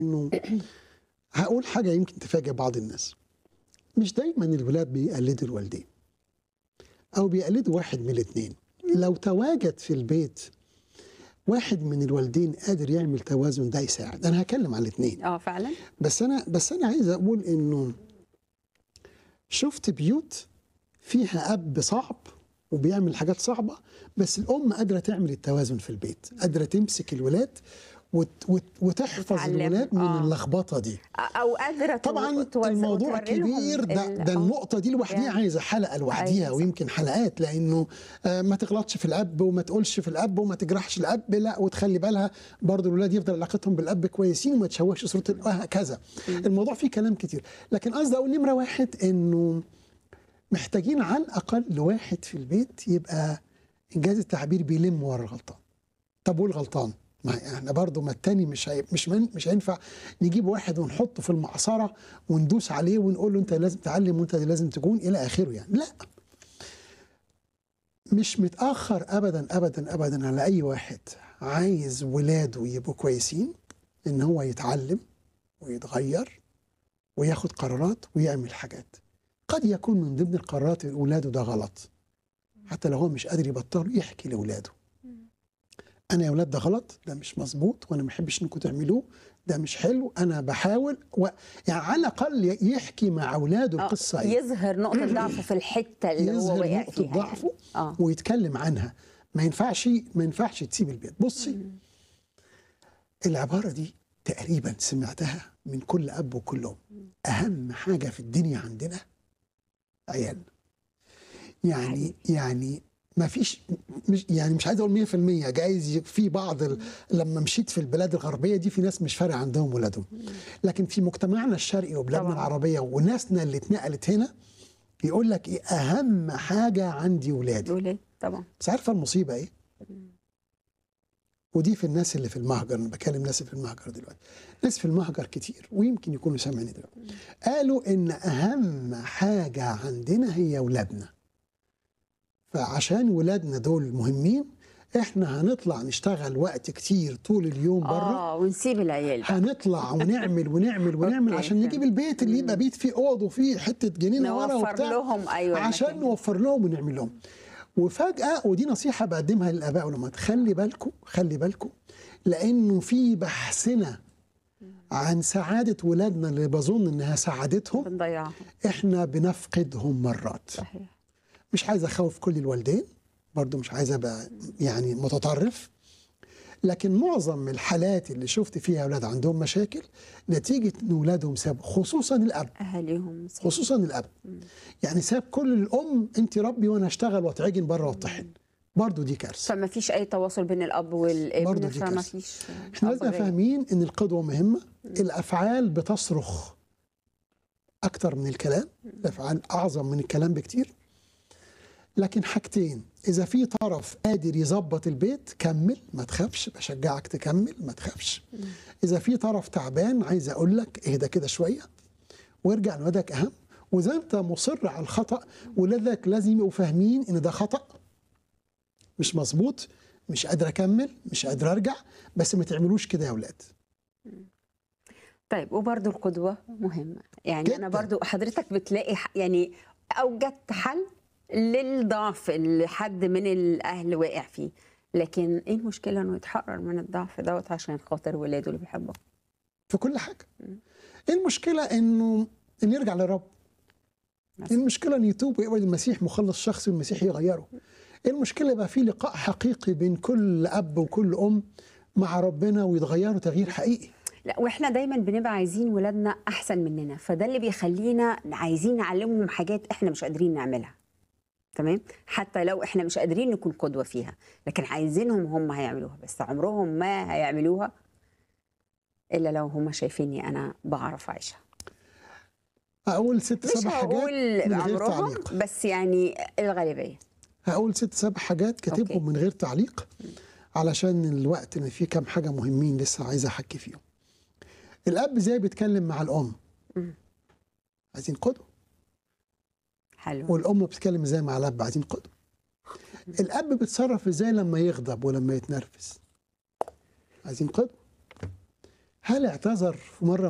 انه هقول حاجه يمكن تفاجئ بعض الناس مش دايما الولاد بيقلدوا الوالدين او بيقلدوا واحد من الاثنين لو تواجد في البيت واحد من الوالدين قادر يعمل توازن ده يساعد انا هكلم على الاثنين اه فعلا بس انا بس انا عايز اقول انه شفت بيوت فيها اب صعب وبيعمل حاجات صعبه بس الام قادره تعمل التوازن في البيت قادره تمسك الولاد وت وت وتحفظ وتعلم. الولاد من آه. اللخبطه دي او قادره تو- طبعا توز- الموضوع وتوري لهم كبير ده ال- ده آه. النقطه دي لوحديها يعني. عايزه حلقه لوحديها أيوة صح. ويمكن حلقات لانه آه، ما تغلطش في الاب وما تقولش في الاب وما تجرحش الاب لا وتخلي بالها برضه الولاد يفضل علاقتهم بالاب كويسين وما تشوهش صوره ال- وهكذا الموضوع فيه كلام كتير لكن قصدي اقول نمره واحد انه محتاجين على الاقل واحد في البيت يبقى انجاز التعبير بيلم ورا الغلطان طب والغلطان ما احنا برضه ما التاني مش هي مش من مش هينفع نجيب واحد ونحطه في المعصره وندوس عليه ونقول له انت لازم تعلم وانت لازم تكون الى اخره يعني لا مش متاخر ابدا ابدا ابدا على اي واحد عايز ولاده يبقوا كويسين ان هو يتعلم ويتغير وياخد قرارات ويعمل حاجات قد يكون من ضمن القرارات اولاده ده غلط حتى لو هو مش قادر يبطله يحكي لاولاده انا يا اولاد ده غلط ده مش مظبوط وانا ما بحبش انكم تعملوه ده مش حلو انا بحاول و... يعني على الاقل يحكي مع اولاده آه، القصه ايه يظهر نقطه ضعفه في الحته اللي هو يظهر وقع نقطه فيها ضعفه يعني. اه ويتكلم عنها ما ينفعش ما ينفعش تسيب البيت بصي العباره دي تقريبا سمعتها من كل اب وكل ام اهم حاجه في الدنيا عندنا عيالنا يعني يعني ما فيش مش يعني مش عايز اقول 100% جايز ي- في بعض ال... لما مشيت في البلاد الغربيه دي في ناس مش فارق عندهم ولادهم لكن في مجتمعنا الشرقي وبلادنا طبعاً. العربيه وناسنا اللي اتنقلت هنا يقول لك ايه اهم حاجه عندي ولادي دول إيه؟ طبعا بس عارفه المصيبه ايه؟ ودي في الناس اللي في المهجر انا بكلم ناس في المهجر دلوقتي ناس في المهجر كتير ويمكن يكونوا سامعيني دلوقتي قالوا ان اهم حاجه عندنا هي ولادنا فعشان ولادنا دول مهمين احنا هنطلع نشتغل وقت كتير طول اليوم بره اه ونسيب العيال بقى. هنطلع ونعمل ونعمل ونعمل أوكي، عشان نجيب فهمت. البيت اللي يبقى بيت فيه اوض وفيه حته جنينه ورا نوفر وبتاع لهم ايوه عشان المكان. نوفر لهم ونعمل لهم وفجأة ودي نصيحة بقدمها للآباء والأمهات خلي بالكم خلي بالكم لأنه في بحثنا عن سعادة ولادنا اللي بظن إنها سعادتهم بنضيعهم إحنا بنفقدهم مرات صحيح مش عايز أخوف كل الوالدين برضو مش عايز أبقى يعني متطرف لكن معظم الحالات اللي شفت فيها أولاد عندهم مشاكل نتيجة إن أولادهم سابوا خصوصا الأب اهاليهم صحيح. خصوصا الاب يعني ساب كل الام انت ربي وانا اشتغل واتعجن بره واطحن برضه دي كارثه فما فيش اي تواصل بين الاب برضه والابن دي فما كارثة. فيش احنا أب لازم غير. فاهمين ان القدوه مهمه الافعال بتصرخ اكتر من الكلام الافعال اعظم من الكلام بكتير لكن حاجتين اذا في طرف قادر يظبط البيت كمل ما تخافش بشجعك تكمل ما تخافش اذا في طرف تعبان عايز اقول لك اهدى كده شويه وارجع لولادك اهم واذا انت مصر على الخطا ولادك لازم يبقوا فاهمين ان ده خطا مش مظبوط مش قادر اكمل مش قادر ارجع بس ما تعملوش كده يا اولاد طيب وبرضه القدوة مهمة يعني جداً. أنا برضه حضرتك بتلاقي ح- يعني أوجدت حل للضعف اللي حد من الأهل واقع فيه لكن إيه المشكلة إنه يتحرر من الضعف دوت عشان خاطر ولاده اللي بيحبهم في كل حاجه المشكله انه ان يرجع للرب مثلاً. المشكله ان يتوب ويقبل المسيح مخلص شخصي والمسيح يغيره المشكله يبقى في لقاء حقيقي بين كل اب وكل ام مع ربنا ويتغيروا تغيير حقيقي لا واحنا دايما بنبقى عايزين ولادنا احسن مننا فده اللي بيخلينا عايزين نعلمهم حاجات احنا مش قادرين نعملها تمام حتى لو احنا مش قادرين نكون قدوه فيها لكن عايزينهم هم هيعملوها بس عمرهم ما هيعملوها الا لو هم شايفيني انا بعرف اعيشها هقول ست مش سبع حاجات هقول من غير عمرهم تعليق بس يعني الغالبيه هقول ست سبع حاجات كاتبهم أوكي. من غير تعليق علشان الوقت ان في كام حاجه مهمين لسه عايز احكي فيهم الاب ازاي بيتكلم مع الام مم. عايزين قدوه حلو والام بتتكلم ازاي مع الاب عايزين قدوه الاب بيتصرف ازاي لما يغضب ولما يتنرفز عايزين قدوه هل اعتذر في مره